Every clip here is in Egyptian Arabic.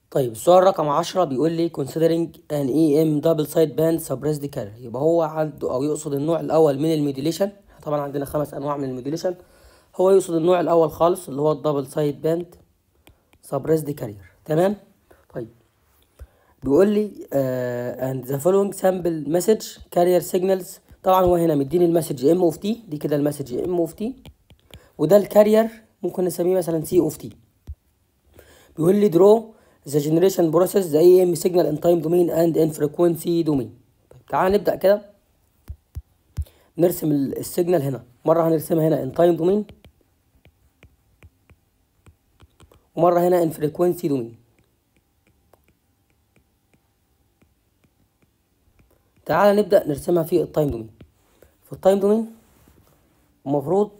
طيب السؤال رقم عشرة بيقول لي considering an EM double side band suppressed carrier يبقى هو عنده أو يقصد النوع الأول من الميديوليشن طبعا عندنا خمس أنواع من الميديوليشن هو يقصد النوع الأول خالص اللي هو الدبل سايد باند suppressed carrier تمام طيب بيقول لي uh, and the following sample message carrier signals طبعا هو هنا مديني المسج ام اوف تي دي كده المسج ام اوف تي وده الكارير ممكن نسميه مثلا سي اوف تي بيقول لي درو the generation process the AM signal in time domain and in frequency domain طيب تعال نبدأ كده نرسم السيجنال هنا مرة هنرسمها هنا in time domain ومرة هنا in frequency domain تعال نبدأ نرسمها في التايم دومين في التايم دومين المفروض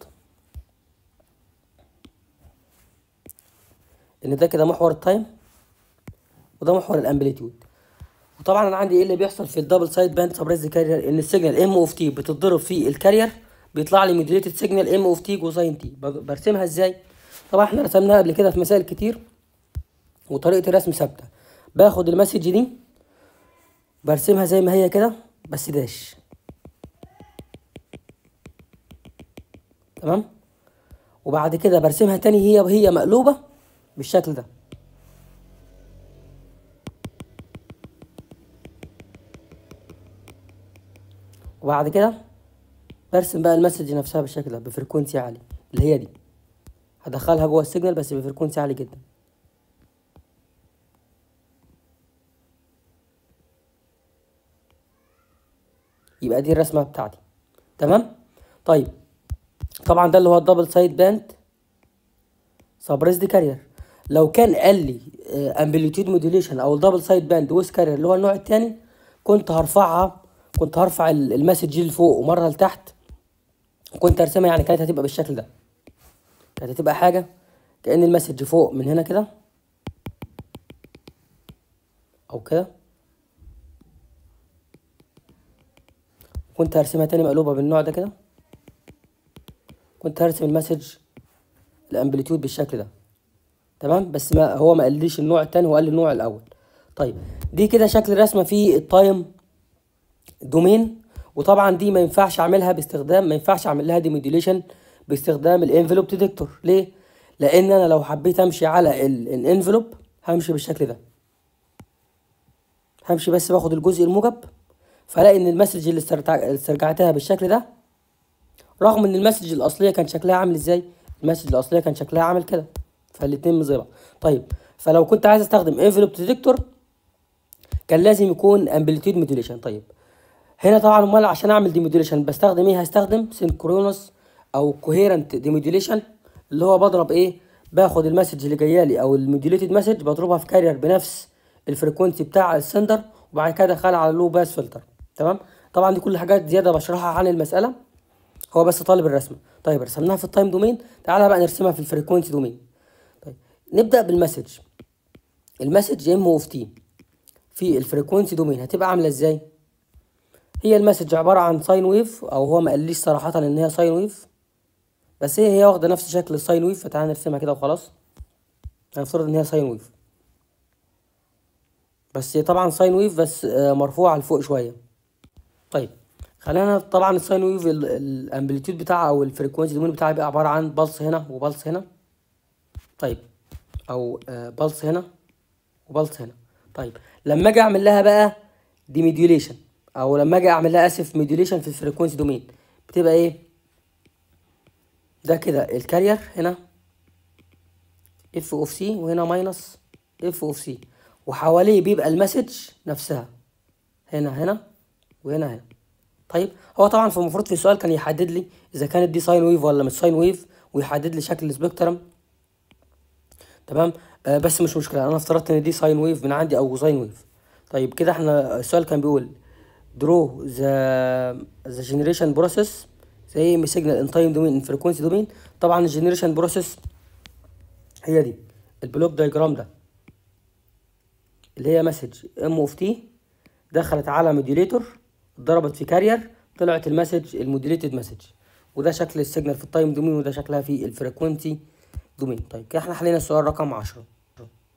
ان ده كده محور التايم وده محور الامبليتيود وطبعا انا عندي ايه اللي بيحصل في الدبل سايد باند سبريز كارير ان السيجنال ام اوف تي بتتضرب في الكارير بيطلع لي موديليتد سيجنال ام اوف تي كوساين تي برسمها ازاي طبعا احنا رسمناها قبل كده في مسائل كتير وطريقه الرسم ثابته باخد المسج دي برسمها زي ما هي كده بس داش تمام وبعد كده برسمها تاني هي وهي مقلوبة بالشكل ده وبعد كده برسم بقى المسج نفسها بالشكل ده بفريكونسي عالي اللي هي دي هدخلها جوه السيجنال بس بفريكونسي عالي جدا يبقى دي الرسمه بتاعتي تمام طيب طبعا ده اللي هو الدبل سايد باند سبريسد كارير لو كان قال لي امبليتيود موديوليشن او الدبل سايد باند ويز كارير اللي هو النوع الثاني كنت هرفعها كنت هرفع المسج دي لفوق ومره لتحت كنت ارسمها يعني كانت هتبقى بالشكل ده كانت هتبقى حاجه كأن المسج فوق من هنا كده او كده كنت هرسمها تاني مقلوبة بالنوع ده كده كنت هرسم المسج الامبليتيود بالشكل ده تمام بس ما هو ما قاليش النوع التاني هو قال لي النوع الاول طيب دي كده شكل رسمه في التايم دومين وطبعا دي ما ينفعش اعملها باستخدام ما ينفعش اعمل لها ديموديوليشن باستخدام الانفلوب ديتكتور ليه لان انا لو حبيت امشي على الانفلوب همشي بالشكل ده همشي بس باخد الجزء الموجب فلاقي ان المسج اللي استرجعتها بالشكل ده رغم ان المسج الاصليه كان شكلها عامل ازاي المسج الاصليه كان شكلها عامل كده فالاتنين من زي بعض طيب فلو كنت عايز استخدم انفلوب ديتكتور كان لازم يكون امبليتيود موديوليشن طيب هنا طبعا امال عشان اعمل ديموديوليشن بستخدم ايه هستخدم سينكرونس او كوهيرنت ديموديوليشن اللي هو بضرب ايه باخد المسج اللي جايه لي او الموديوليتد مسج بضربها في كارير بنفس الفريكونسي بتاع السندر وبعد كده ادخلها على لو باس فلتر تمام طبعا دي كل حاجات زياده بشرحها عن المساله هو بس طالب الرسمه طيب رسمناها في التايم دومين تعالى بقى نرسمها في الفريكونسي دومين طيب نبدا بالمسج المسج ام اوف تي في الفريكونسي دومين هتبقى عامله ازاي هي المسج عباره عن ساين ويف او هو ما قاليش صراحه ان هي ساين ويف بس هي هي واخده نفس شكل الساين ويف فتعالى نرسمها كده وخلاص هنفترض ان هي ساين ويف بس طبعا ساين ويف بس مرفوعه لفوق شويه طيب خلينا طبعا الساين ويف الامبليتيود بتاعها او الفريكونسي دومين بتاعها بيبقى عباره عن بلس هنا وبلس هنا طيب او بلس هنا وبلس هنا طيب لما اجي اعمل لها بقى ديميديوليشن او لما اجي اعمل لها اسف ميديوليشن في الفريكونسي دومين بتبقى ايه ده كده الكارير هنا اف اوف سي وهنا ماينس اف اوف سي وحواليه بيبقى المسج نفسها هنا هنا وهنا هنا طيب هو طبعا في المفروض في السؤال كان يحدد لي اذا كانت دي ساين ويف ولا مش ساين ويف ويحدد لي شكل السبيكترم تمام آه بس مش مشكله انا افترضت ان دي ساين ويف من عندي او ساين ويف طيب كده احنا السؤال كان بيقول درو ذا ذا جنريشن بروسيس زي سيجنال ان تايم دومين ان فريكونسي دومين طبعا الجنريشن بروسيس هي دي البلوك دايجرام ده اللي هي مسج ام اوف تي دخلت على موديوليتور اتضربت في كارير طلعت المسج الموديليتد مسج وده شكل السيجنال في التايم دومين وده شكلها في الفريكونسي دومين طيب كده احنا حلينا السؤال رقم عشرة